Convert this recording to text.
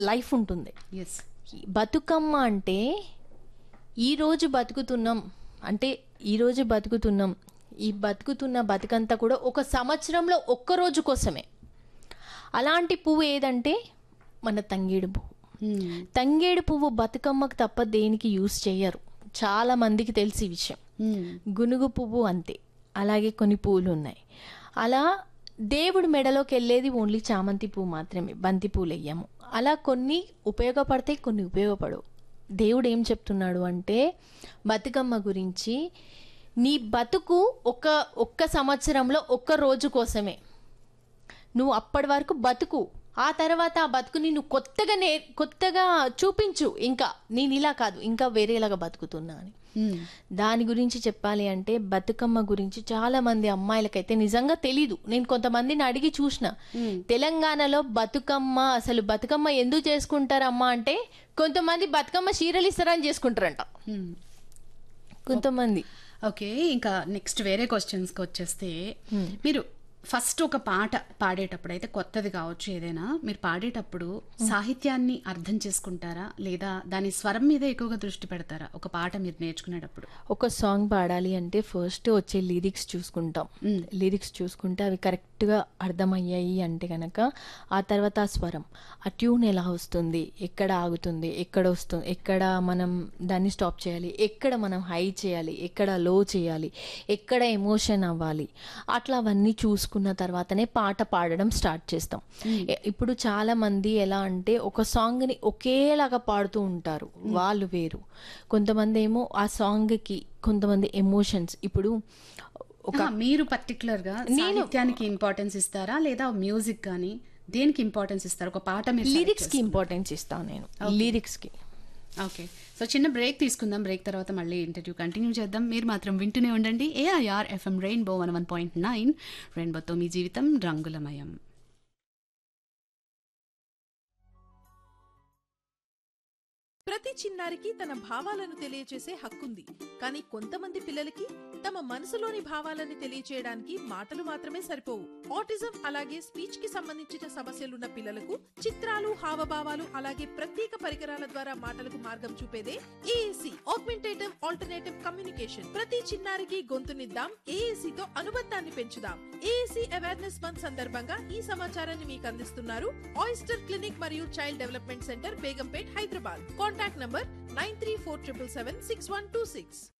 life ఉంటుంది yes ఈ బతుకమ్మ అంటే ఈరోజు బతుకుతున్నాం అంటే ఈరోజు బతుకుతున్నాం ఈ బతుకుతున్న బతుకంతా కూడా ఒక సంవత్సరంలో ఒక్క రోజు కోసమే అలాంటి పువ్వు ఏదంటే మన తంగేడు పువ్వు తంగేడు పువ్వు బతుకమ్మకు తప్ప దేనికి యూస్ చేయరు చాలా మందికి తెలిసి ఈ విషయం గునుగు పువ్వు అంతే అలాగే కొన్ని పువ్వులు ఉన్నాయి అలా దేవుడి మెడలోకి వెళ్ళేది ఓన్లీ చామంతి పువ్వు మాత్రమే బంతి పువ్వులు వెయ్యము అలా కొన్ని ఉపయోగపడతాయి కొన్ని ఉపయోగపడవు దేవుడు ఏం చెప్తున్నాడు అంటే బతుకమ్మ గురించి నీ బతుకు ఒక ఒక్క సంవత్సరంలో ఒక్క రోజు కోసమే నువ్వు అప్పటి వరకు బతుకు ఆ తర్వాత ఆ బతుకుని నువ్వు కొత్తగా నే కొత్తగా చూపించు ఇంకా నేను ఇలా కాదు ఇంకా వేరేలాగా బతుకుతున్నా అని దాని గురించి చెప్పాలి అంటే బతుకమ్మ గురించి చాలా మంది అమ్మాయిలకైతే నిజంగా తెలీదు నేను కొంతమందిని అడిగి చూసిన తెలంగాణలో బతుకమ్మ అసలు బతుకమ్మ ఎందుకు చేసుకుంటారమ్మా అంటే కొంతమంది బతుకమ్మ చీరలు ఇస్తారని చేసుకుంటారంట కొంతమంది ఓకే ఇంకా నెక్స్ట్ వేరే క్వశ్చన్స్కి వచ్చేస్తే మీరు ఫస్ట్ ఒక పాట పాడేటప్పుడు అయితే కొత్తది కావచ్చు ఏదైనా మీరు పాడేటప్పుడు సాహిత్యాన్ని అర్థం చేసుకుంటారా లేదా దాని స్వరం మీద ఎక్కువగా దృష్టి పెడతారా ఒక పాట మీరు నేర్చుకునేటప్పుడు ఒక సాంగ్ పాడాలి అంటే ఫస్ట్ వచ్చే లిరిక్స్ చూసుకుంటాం లిరిక్స్ చూసుకుంటే అవి కరెక్ట్గా అర్థమయ్యాయి అంటే కనుక ఆ తర్వాత ఆ స్వరం ఆ ట్యూన్ ఎలా వస్తుంది ఎక్కడ ఆగుతుంది ఎక్కడ వస్తుంది ఎక్కడ మనం దాన్ని స్టాప్ చేయాలి ఎక్కడ మనం హై చేయాలి ఎక్కడ లో చేయాలి ఎక్కడ ఎమోషన్ అవ్వాలి అట్లా అవన్నీ చూసుకున్న తర్వాతనే పాట పాడడం స్టార్ట్ చేస్తాం ఎ- ఇప్పుడు చాలా మంది ఎలా అంటే ఒక సాంగ్ని ఒకేలాగా పాడుతూ ఉంటారు వాళ్ళు వేరు కొంతమంది ఏమో ఆ సాంగ్కి కొంతమంది ఎమోషన్స్ ఇప్పుడు ఒక ఆహా, మీరు పర్టికులర్ గా సాహిత్యానికి ఇంపార్టెన్స్ ఇస్తారా లేదా మ్యూజిక్ కానీ దేనికి ఇంపార్టెన్స్ ఇస్తారు ఒక పాట మీరు select లిరిక్స్ కి ఇంపార్టెన్స్ ఇస్తాను నేను లిరిక్స్ కి ఓకే సో చిన్న బ్రేక్ తీసుకుందాం బ్రేక్ తర్వాత మళ్ళీ ఇంటర్వ్యూ కంటిన్యూ చేద్దాం మీరు మాత్రం వింటూనే ఉండండి AIR FM rainbow one one point nine రెయిన్బోతో మీ జీవితం రంగులమయం ప్రతి చిన్నారికి తన భావాలను తెలియచేసే హక్కుంది కానీ కొంతమంది పిల్లలకి తమ మనసులోని భావాలని తెలియచేయడానికి మాటలు మాత్రమే సరిపోవు ఆటిజం అలాగే స్పీచ్ కి సంబంధించిన సమస్యలున్న పిల్లలకు చిత్రాలు హావభావాలు అలాగే ప్రత్యేక పరికరాల ద్వారా మాటలకు మార్గం చూపేదే ఏఏసి ఆగ్మెంటేటివ్ ఆల్టర్నేటివ్ కమ్యూనికేషన్ ప్రతి చిన్నారికి గొంతునిద్దాం ఏఏసి తో అనుబంధాన్ని పెంచుదాం ఏఏసి అవేర్నెస్ మంత్ సందర్భంగా ఈ సమాచారాన్ని మీకు అందిస్తున్నారు ఆయిస్టర్ క్లినిక్ మరియు child development centre Begumpet Hyderabad contact number nine three four triple seven six one two six